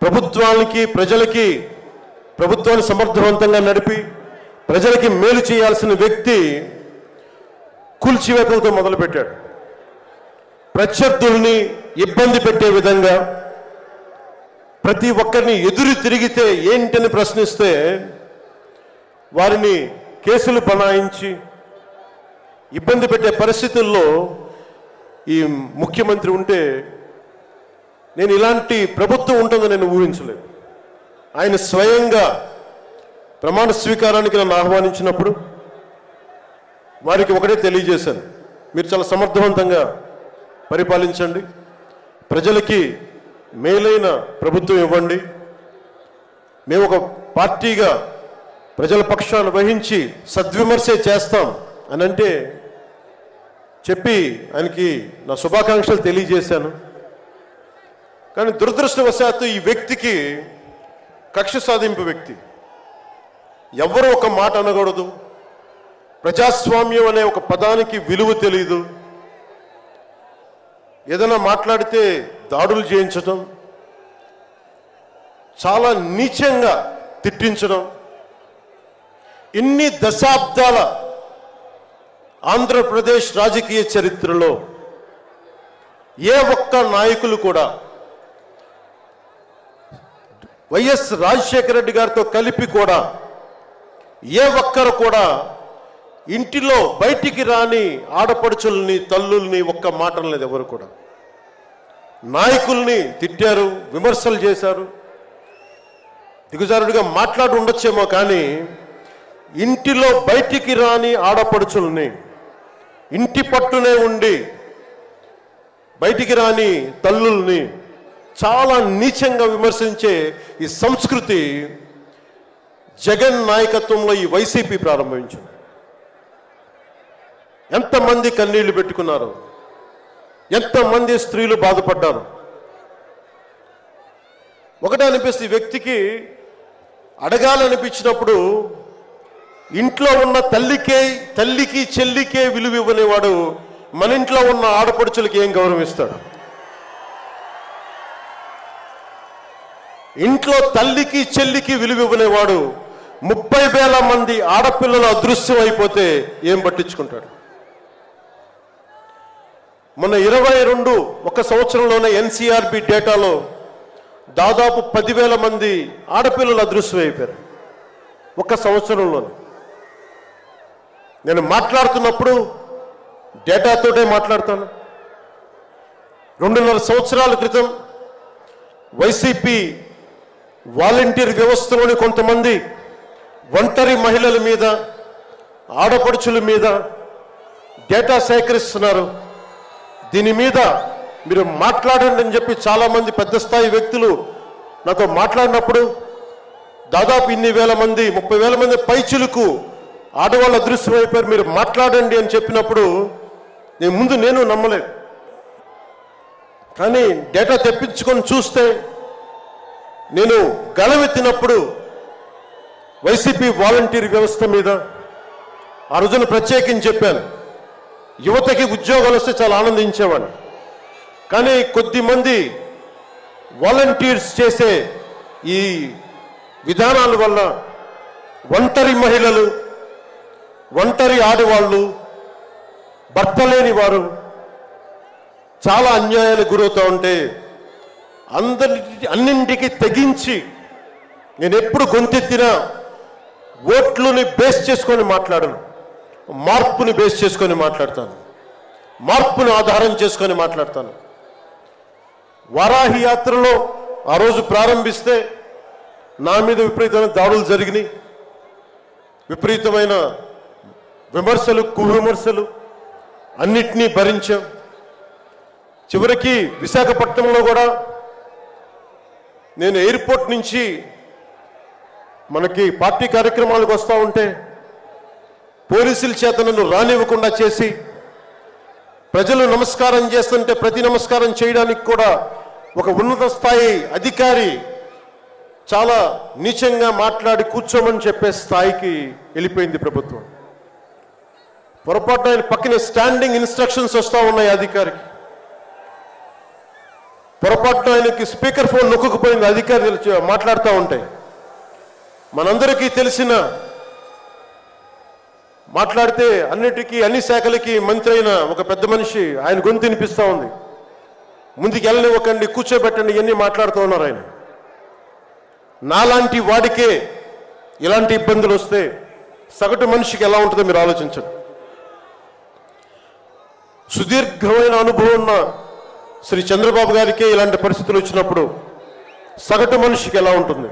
ప్రభుత్వానికి ప్రజలకి ప్రభుత్వాన్ని సమర్థవంతంగా నడిపి ప్రజలకి మేలు చేయాల్సిన వ్యక్తి కూల్చివేతలతో మొదలుపెట్టాడు ప్రత్యర్థుల్ని ఇబ్బంది పెట్టే విధంగా ప్రతి ఒక్కరిని ఎదురు తిరిగితే ఏంటని ప్రశ్నిస్తే వారిని కేసులు బనాయించి ఇబ్బంది పెట్టే పరిస్థితుల్లో ఈ ముఖ్యమంత్రి ఉంటే నేను ఇలాంటి ప్రభుత్వం ఉంటుందని నేను ఊహించలేదు ఆయన స్వయంగా ప్రమాణ స్వీకారానికి నన్ను ఆహ్వానించినప్పుడు వారికి ఒకటే తెలియజేశాను మీరు చాలా సమర్థవంతంగా పరిపాలించండి ప్రజలకి మేలైన ప్రభుత్వం ఇవ్వండి మేము ఒక పార్టీగా ప్రజల పక్షాన్ని వహించి సద్విమర్శే చేస్తాం అని అంటే చెప్పి ఆయనకి నా శుభాకాంక్షలు తెలియజేశాను కానీ దురదృష్టవశాత్తు ఈ వ్యక్తికి కక్ష సాధింపు వ్యక్తి ఎవరు ఒక మాట అనకూడదు ప్రజాస్వామ్యం అనే ఒక పదానికి విలువ తెలియదు ఏదైనా మాట్లాడితే దాడులు చేయించడం చాలా నీచంగా తిట్టించడం ఇన్ని దశాబ్దాల ఆంధ్రప్రదేశ్ రాజకీయ చరిత్రలో ఏ ఒక్క నాయకులు కూడా వైఎస్ రాజశేఖర రెడ్డి గారితో కలిపి కూడా ఏ ఒక్కరు కూడా ఇంటిలో బయటికి రాని ఆడపడుచుల్ని తల్లుల్ని ఒక్క మాట లేదు ఎవరు కూడా నాయకుల్ని తిట్టారు విమర్శలు చేశారు దిగుజారుడిగా మాట్లాడి ఉండొచ్చేమో కానీ ఇంటిలో బయటికి రాని ఆడపడుచుల్ని ఇంటి పట్టునే ఉండి బయటికి రాని తల్లుల్ని చాలా నీచంగా విమర్శించే ఈ సంస్కృతి జగన్ నాయకత్వంలో ఈ వైసీపీ ప్రారంభించింది ఎంతమంది కన్నీళ్లు పెట్టుకున్నారు ఎంతమంది స్త్రీలు బాధపడ్డారు ఒకటే అనిపిస్తే ఈ వ్యక్తికి అడగాలనిపించినప్పుడు ఇంట్లో ఉన్న తల్లికే తల్లికి చెల్లికే విలువ ఇవ్వనేవాడు మన ఇంట్లో ఉన్న ఆడపడుచులకి ఏం గౌరవిస్తాడు ఇంట్లో తల్లికి చెల్లికి విలువ ఇవ్వనేవాడు ముప్పై వేల మంది ఆడపిల్లలు అదృశ్యం అయిపోతే ఏం పట్టించుకుంటాడు మొన్న ఇరవై రెండు ఒక సంవత్సరంలోనే ఎన్సీఆర్బి డేటాలో దాదాపు పదివేల మంది ఆడపిల్లలు అదృశ్యం అయిపోయారు ఒక సంవత్సరంలోనే నేను మాట్లాడుతున్నప్పుడు డేటాతోటే మాట్లాడతాను రెండున్నర సంవత్సరాల క్రితం వైసీపీ వాలంటీర్ వ్యవస్థలోని కొంతమంది ఒంటరి మహిళల మీద ఆడపడుచుల మీద డేటా సేకరిస్తున్నారు దీని మీద మీరు మాట్లాడండి అని చెప్పి చాలామంది పెద్ద స్థాయి వ్యక్తులు నాతో మాట్లాడినప్పుడు దాదాపు ఇన్ని వేల మంది ముప్పై వేల మంది పైచులకు ఆడవాళ్ళు అదృశ్యమైపోయారు మీరు మాట్లాడండి అని చెప్పినప్పుడు నేను ముందు నేను నమ్మలేదు కానీ డేటా తెప్పించుకొని చూస్తే నేను గళమెత్తినప్పుడు వైసీపీ వాలంటీర్ వ్యవస్థ మీద ఆ రోజున ప్రత్యేకించి చెప్పాను యువతకి ఉద్యోగాలు వస్తే చాలా ఆనందించేవాడిని కానీ కొద్ది మంది వాలంటీర్స్ చేసే ఈ విధానాల వల్ల ఒంటరి మహిళలు ఒంటరి ఆడవాళ్ళు భర్త లేని వారు చాలా అన్యాయాలకు గురవుతూ ఉంటే అందరి అన్నింటికి తెగించి నేను ఎప్పుడు గొంతెత్తినా ఓట్లుని బేస్ చేసుకొని మాట్లాడను మార్పుని బేస్ చేసుకొని మాట్లాడతాను మార్పుని ఆధారం చేసుకొని మాట్లాడతాను వారాహి యాత్రలో ఆ రోజు ప్రారంభిస్తే నా మీద విపరీతమైన దాడులు జరిగినాయి విపరీతమైన విమర్శలు కువిమర్శలు అన్నిటినీ భరించాం చివరికి విశాఖపట్నంలో కూడా నేను ఎయిర్పోర్ట్ నుంచి మనకి పార్టీ కార్యక్రమాలకు వస్తూ ఉంటే పోలీసుల చేత నన్ను రానివ్వకుండా చేసి ప్రజలు నమస్కారం చేస్తుంటే ప్రతి నమస్కారం చేయడానికి కూడా ఒక ఉన్నత స్థాయి అధికారి చాలా నీచంగా మాట్లాడి కూర్చోమని చెప్పే స్థాయికి వెళ్ళిపోయింది ప్రభుత్వం పొరపాటు ఆయన పక్కనే స్టాండింగ్ ఇన్స్ట్రక్షన్స్ వస్తూ ఉన్నాయి అధికారికి పొరపాటున ఆయనకి స్పీకర్ ఫోన్ నొక్కుకుపోయింది అధికారులు చే- మాట్లాడుతూ ఉంటాయి మనందరికీ తెలిసిన మాట్లాడితే అన్నిటికీ అన్ని శాఖలకి మంత్రి అయిన ఒక పెద్ద మనిషి ఆయన గొంతు వినిపిస్తూ ఉంది ముందుకు వెళ్ళనివ్వకండి కూర్చోబెట్టండి ఇవన్నీ మాట్లాడుతూ ఉన్నారు ఆయన నాలాంటి వాడికే ఇలాంటి ఇబ్బందులు వస్తే సగటు మనిషికి ఎలా ఉంటుందో మీరు ఆలోచించండి సుదీర్ఘమైన అనుభవం ఉన్న శ్రీ చంద్రబాబు గారికే ఇలాంటి పరిస్థితులు వచ్చినప్పుడు సగటు మనిషికి ఎలా ఉంటుంది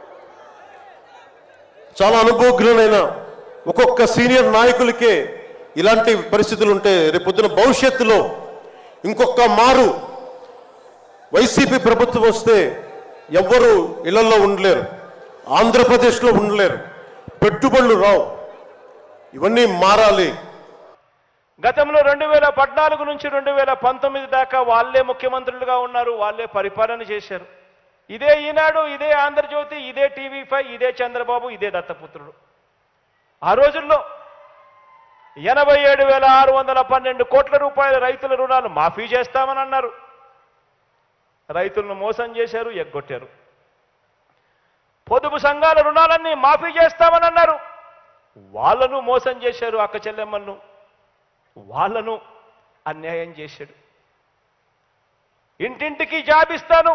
చాలా అనుభవజ్ఞులైన ఒక్కొక్క సీనియర్ నాయకులకే ఇలాంటి పరిస్థితులు ఉంటే రేపొద్దున భవిష్యత్తులో ఇంకొక మారు వైసీపీ ప్రభుత్వం వస్తే ఎవ్వరూ ఇళ్లలో ఉండలేరు ఆంధ్రప్రదేశ్లో ఉండలేరు పెట్టుబడులు రావు ఇవన్నీ మారాలి గతంలో రెండు వేల పద్నాలుగు నుంచి రెండు వేల పంతొమ్మిది దాకా వాళ్ళే ముఖ్యమంత్రులుగా ఉన్నారు వాళ్ళే పరిపాలన చేశారు ఇదే ఈనాడు ఇదే ఆంధ్రజ్యోతి ఇదే టీవీ ఫైవ్ ఇదే చంద్రబాబు ఇదే దత్తపుత్రుడు ఆ రోజుల్లో ఎనభై ఏడు వేల ఆరు వందల పన్నెండు కోట్ల రూపాయల రైతుల రుణాలు మాఫీ చేస్తామని అన్నారు రైతులను మోసం చేశారు ఎగ్గొట్టారు పొదుపు సంఘాల రుణాలన్నీ మాఫీ చేస్తామని అన్నారు వాళ్ళను మోసం చేశారు అక్క చెల్లెమ్మలను వాళ్ళను అన్యాయం చేశాడు ఇంటింటికి జాబ్ ఇస్తాను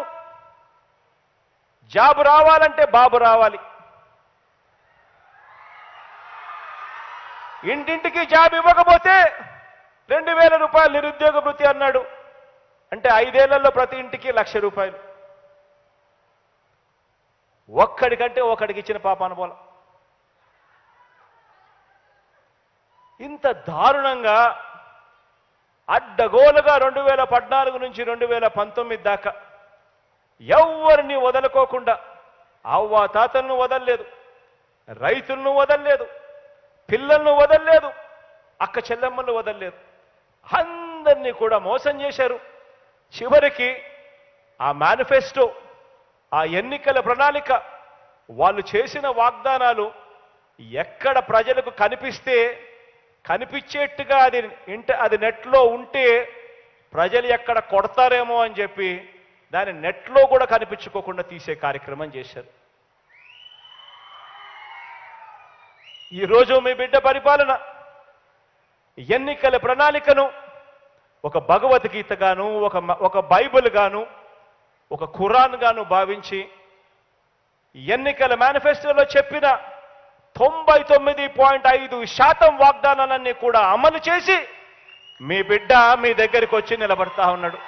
జాబ్ రావాలంటే బాబు రావాలి ఇంటింటికి జాబ్ ఇవ్వకపోతే రెండు వేల రూపాయలు నిరుద్యోగ వృత్తి అన్నాడు అంటే ఐదేళ్లలో ప్రతి ఇంటికి లక్ష రూపాయలు ఒక్కడికంటే ఒకడికి ఇచ్చిన పాప అనుభవం ఇంత దారుణంగా అడ్డగోలుగా రెండు వేల పద్నాలుగు నుంచి రెండు వేల పంతొమ్మిది దాకా ఎవరిని వదలుకోకుండా అవ్వ తాతలను వదలలేదు రైతులను వదలలేదు పిల్లలను వదలలేదు అక్క చెల్లెమ్మలను వదలలేదు అందరినీ కూడా మోసం చేశారు చివరికి ఆ మేనిఫెస్టో ఆ ఎన్నికల ప్రణాళిక వాళ్ళు చేసిన వాగ్దానాలు ఎక్కడ ప్రజలకు కనిపిస్తే కనిపించేట్టుగా అది ఇంట అది నెట్లో ఉంటే ప్రజలు ఎక్కడ కొడతారేమో అని చెప్పి దాన్ని నెట్లో కూడా కనిపించుకోకుండా తీసే కార్యక్రమం చేశారు ఈరోజు మీ బిడ్డ పరిపాలన ఎన్నికల ప్రణాళికను ఒక భగవద్గీత గాను ఒక మ- ఒక బైబిల్ గాను ఒక ఖురాన్ గాను భావించి ఎన్నికల మేనిఫెస్టోలో చెప్పిన తొంభై తొమ్మిది పాయింట్ ఐదు శాతం వాగ్దానాలన్నీ కూడా అమలు చేసి మీ బిడ్డ మీ దగ్గరికి వచ్చి నిలబడతా ఉన్నాడు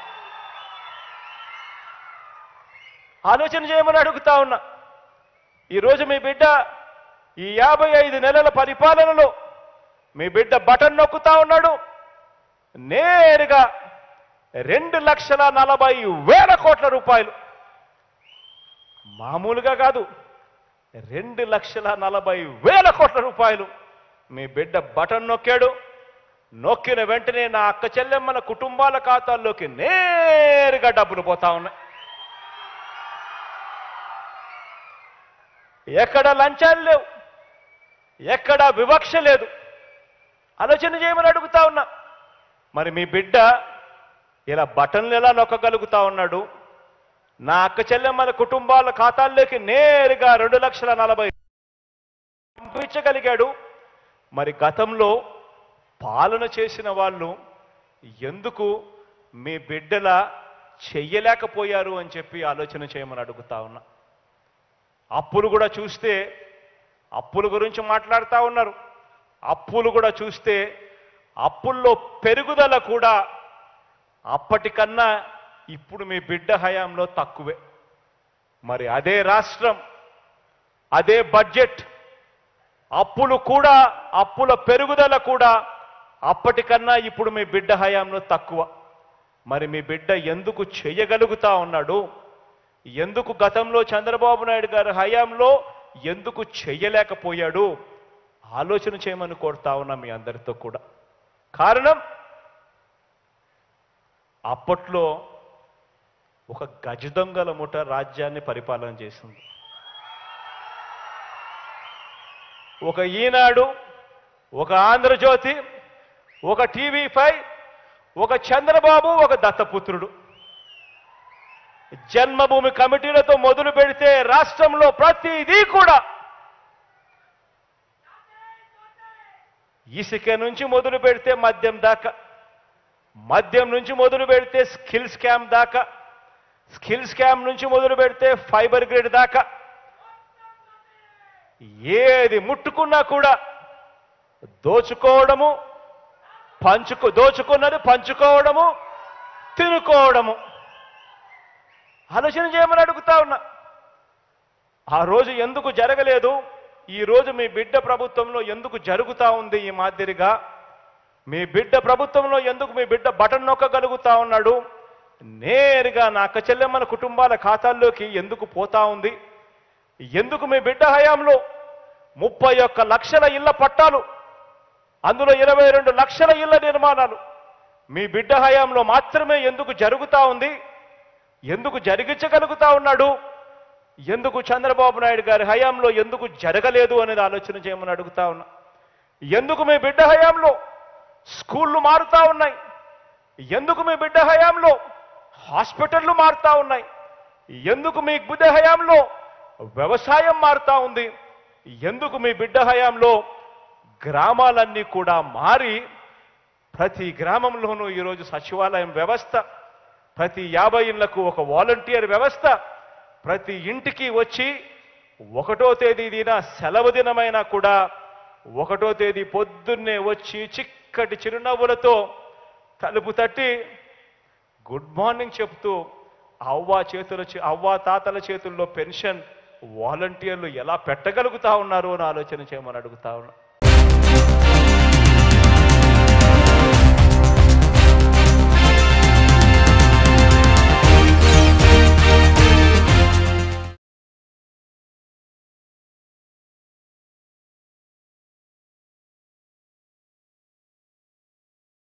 ఆలోచన చేయమని అడుగుతా ఉన్నా ఈరోజు మీ బిడ్డ ఈ యాభై ఐదు నెలల పరిపాలనలో మీ బిడ్డ బటన్ నొక్కుతా ఉన్నాడు నేరుగా రెండు లక్షల నలభై వేల కోట్ల రూపాయలు మామూలుగా కాదు రెండు లక్షల నలభై వేల కోట్ల రూపాయలు మీ బిడ్డ బటన్ నొక్కాడు నొక్కిన వెంటనే నా అక్క చెల్లెమ్మల కుటుంబాల ఖాతాల్లోకి నేరుగా డబ్బులు పోతా ఉన్నాయి ఎక్కడ లంచాలు లేవు ఎక్కడ వివక్ష లేదు ఆలోచన చేయమని అడుగుతా ఉన్నా మరి మీ బిడ్డ ఇలా బటన్లు ఎలా నొక్కగలుగుతా ఉన్నాడు నా అక్క చెల్లెమ్మల కుటుంబాల ఖాతాల్లోకి నేరుగా రెండు లక్షల నలభై పంపించగలిగాడు మరి గతంలో పాలన చేసిన వాళ్ళు ఎందుకు మీ బిడ్డల చెయ్యలేకపోయారు అని చెప్పి ఆలోచన చేయమని అడుగుతా ఉన్నా అప్పులు కూడా చూస్తే అప్పుల గురించి మాట్లాడుతూ ఉన్నారు అప్పులు కూడా చూస్తే అప్పుల్లో పెరుగుదల కూడా అప్పటికన్నా ఇప్పుడు మీ బిడ్డ హయాంలో తక్కువే మరి అదే రాష్ట్రం అదే బడ్జెట్ అప్పులు కూడా అప్పుల పెరుగుదల కూడా అప్పటికన్నా ఇప్పుడు మీ బిడ్డ హయాంలో తక్కువ మరి మీ బిడ్డ ఎందుకు చేయగలుగుతా ఉన్నాడు ఎందుకు గతంలో చంద్రబాబు నాయుడు గారి హయాంలో ఎందుకు చెయ్యలేకపోయాడు ఆలోచన చేయమని కోరుతా ఉన్నా మీ అందరితో కూడా కారణం అప్పట్లో ఒక గజ దొంగల ముఠ రాజ్యాన్ని పరిపాలన చేసింది ఒక ఈనాడు ఒక ఆంధ్రజ్యోతి ఒక టీవీ ఫైవ్ ఒక చంద్రబాబు ఒక దత్తపుత్రుడు జన్మభూమి కమిటీలతో మొదలు పెడితే రాష్ట్రంలో ప్రతిదీ కూడా ఇసుక నుంచి మొదలు పెడితే మద్యం దాకా మద్యం నుంచి మొదలు పెడితే స్కిల్ స్కామ్ దాకా స్కిల్ స్కామ్ నుంచి మొదలు పెడితే ఫైబర్ గ్రిడ్ దాకా ఏది ముట్టుకున్నా కూడా దోచుకోవడము పంచుకో దోచుకున్నది పంచుకోవడము తినుకోవడము ఆలోచన చేయమని అడుగుతా ఉన్నా ఆ రోజు ఎందుకు జరగలేదు ఈ రోజు మీ బిడ్డ ప్రభుత్వంలో ఎందుకు జరుగుతా ఉంది ఈ మాదిరిగా మీ బిడ్డ ప్రభుత్వంలో ఎందుకు మీ బిడ్డ బటన్ నొక్కగలుగుతా ఉన్నాడు నేరుగా నా అక్క చెల్లెమ్మల కుటుంబాల ఖాతాల్లోకి ఎందుకు పోతా ఉంది ఎందుకు మీ బిడ్డ హయాంలో ముప్పై ఒక్క లక్షల ఇళ్ల పట్టాలు అందులో ఇరవై రెండు లక్షల ఇళ్ల నిర్మాణాలు మీ బిడ్డ హయాంలో మాత్రమే ఎందుకు జరుగుతా ఉంది ఎందుకు జరిగించగలుగుతా ఉన్నాడు ఎందుకు చంద్రబాబు నాయుడు గారి హయాంలో ఎందుకు జరగలేదు అనేది ఆలోచన చేయమని అడుగుతా ఉన్నా ఎందుకు మీ బిడ్డ హయాంలో స్కూళ్ళు మారుతా ఉన్నాయి ఎందుకు మీ బిడ్డ హయాంలో హాస్పిటళ్ళు మారుతా ఉన్నాయి ఎందుకు మీ బిడ్డ హయాంలో వ్యవసాయం మారుతా ఉంది ఎందుకు మీ బిడ్డ హయాంలో గ్రామాలన్నీ కూడా మారి ప్రతి గ్రామంలోనూ ఈరోజు సచివాలయం వ్యవస్థ ప్రతి యాభై ఇళ్లకు ఒక వాలంటీర్ వ్యవస్థ ప్రతి ఇంటికి వచ్చి ఒకటో తేదీ దిన సెలవు దినమైనా కూడా ఒకటో తేదీ పొద్దున్నే వచ్చి చిక్కటి చిరునవ్వులతో తలుపు తట్టి గుడ్ మార్నింగ్ చెప్తూ అవ్వ చేతుల చే- అవ్వ తాతల చేతుల్లో పెన్షన్ వాలంటీర్లు ఎలా పెట్టగలుగుతా ఉన్నారు అని ఆలోచన చేయమని అడుగుతా ఉన్నా